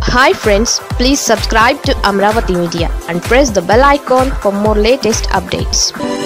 hi friends please subscribe to Amaravati media and press the bell icon for more latest updates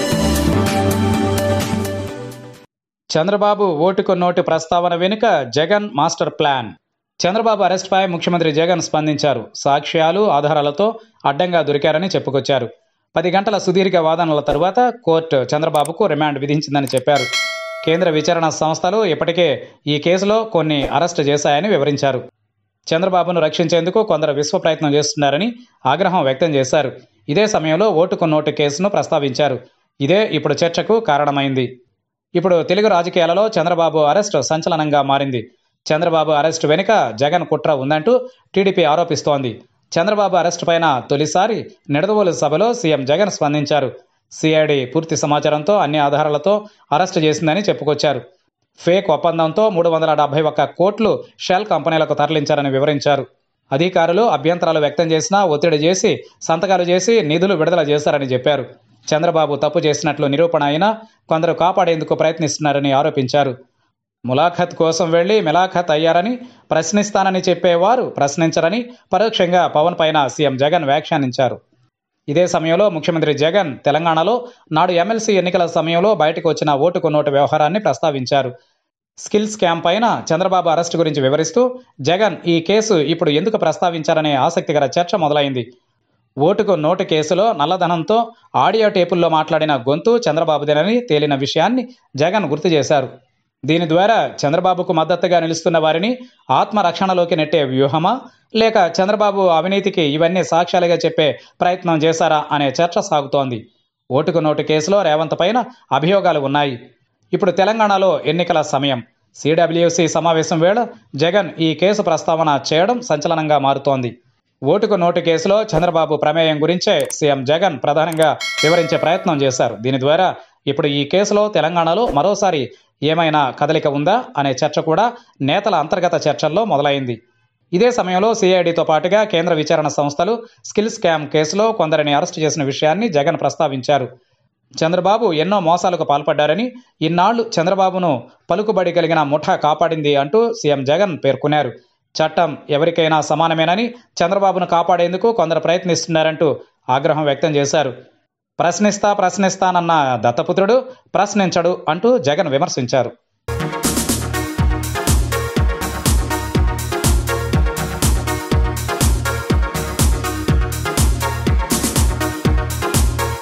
Chandrababu ఓటుకు నోటు ప్రస్తావన వెనుక Jagan master plan Chandrababu అరెస్ట్పై ముఖ్యమంత్రి జగన్ స్పందించారు సాక్ష్యాలు ఆధారాలతో అడ్డంగా దొరికారని చెప్పుకొచ్చారు పది గంటల సుదీర్ఘ వాదనల తరువాత కోర్టు చంద్రబాబుకు రిమాండ్ విధించిందని చెప్పారు కేంద్ర విచారణ సంస్థలు ఇప్పటికే ఈ కేసులో కొన్ని అరెస్టు చేశాయని వివరించారు చంద్రబాబును రక్షించేందుకు కొందరు విశ్వ ప్రయత్నం చేస్తున్నారని ఆగ్రహం వ్యక్తం చేశారు ఇదే సమయంలో ఓటుకు నోటు కేసును ప్రస్తావించారు ఇదే ఇప్పుడు చర్చకు కారణమైంది ఇప్పుడు తెలుగు రాజకీయాలలో చంద్రబాబు అరెస్టు సంచలనంగా మారింది చంద్రబాబు అరెస్టు వెనుక జగన్ కుట్ర ఉందంటూ టీడీపీ ఆరోపిస్తోంది చంద్రబాబు అరెస్టు పైన తొలిసారి నిడదవోలు సభలో సీఎం జగన్ స్పందించారు సిఐడి పూర్తి సమాచారంతో అన్ని ఆధారాలతో అరెస్టు చేసిందని చెప్పుకొచ్చారు ఫేక్ ఒప్పందంతో మూడు వందల డెబ్బై ఒక్క కోట్లు షెల్ కంపెనీలకు తరలించారని వివరించారు అధికారులు అభ్యంతరాలు వ్యక్తం చేసినా ఒత్తిడి చేసి సంతకాలు చేసి నిధులు విడుదల చేశారని చెప్పారు చంద్రబాబు తప్పు చేసినట్లు నిరూపణ అయినా కొందరు కాపాడేందుకు ప్రయత్నిస్తున్నారని ఆరోపించారు ములాఖత్ కోసం వెళ్లి మిలాఖత్ అయ్యారని ప్రశ్నిస్తానని చెప్పేవారు ప్రశ్నించరని పరోక్షంగా పవన్ పైన సీఎం జగన్ వ్యాఖ్యానించారు ఇదే సమయంలో ముఖ్యమంత్రి జగన్ తెలంగాణలో నాడు ఎమ్మెల్సీ ఎన్నికల సమయంలో బయటకు వచ్చిన ఓటుకు నోటు వ్యవహారాన్ని ప్రస్తావించారు స్కిల్ స్కామ్ పైన చంద్రబాబు అరెస్టు గురించి వివరిస్తూ జగన్ ఈ కేసు ఇప్పుడు ఎందుకు ప్రస్తావించారనే ఆసక్తికర చర్చ మొదలైంది ఓటుకు నోటు కేసులో నల్లధనంతో ఆడియో టేపుల్లో మాట్లాడిన గొంతు చంద్రబాబుదేనని తేలిన విషయాన్ని జగన్ గుర్తు చేశారు దీని ద్వారా చంద్రబాబుకు మద్దతుగా నిలుస్తున్న వారిని ఆత్మరక్షణలోకి నెట్టే వ్యూహమా లేక చంద్రబాబు అవినీతికి ఇవన్నీ సాక్ష్యాలుగా చెప్పే ప్రయత్నం చేశారా అనే చర్చ సాగుతోంది ఓటుకు నోటు కేసులో రేవంత్ పైన అభియోగాలు ఉన్నాయి ఇప్పుడు తెలంగాణలో ఎన్నికల సమయం సిడబ్ల్యూసి సమావేశం వేళ జగన్ ఈ కేసు ప్రస్తావన చేయడం సంచలనంగా మారుతోంది ఓటుకు నోటు కేసులో చంద్రబాబు ప్రమేయం గురించే సీఎం జగన్ ప్రధానంగా వివరించే ప్రయత్నం చేశారు దీని ద్వారా ఇప్పుడు ఈ కేసులో తెలంగాణలో మరోసారి ఏమైనా కదలిక ఉందా అనే చర్చ కూడా నేతల అంతర్గత చర్చల్లో మొదలైంది ఇదే సమయంలో సిఐడితో పాటుగా కేంద్ర విచారణ సంస్థలు స్కిల్ స్కామ్ కేసులో కొందరిని అరెస్టు చేసిన విషయాన్ని జగన్ ప్రస్తావించారు చంద్రబాబు ఎన్నో మోసాలకు పాల్పడ్డారని ఇన్నాళ్లు చంద్రబాబును పలుకుబడి కలిగిన ముఠా కాపాడింది అంటూ సీఎం జగన్ పేర్కొన్నారు చట్టం ఎవరికైనా సమానమేనని చంద్రబాబును కాపాడేందుకు కొందరు ప్రయత్నిస్తున్నారంటూ ఆగ్రహం వ్యక్తం చేశారు ప్రశ్నిస్తా ప్రశ్నిస్తానన్న దత్తపుత్రుడు ప్రశ్నించడు అంటూ జగన్ విమర్శించారు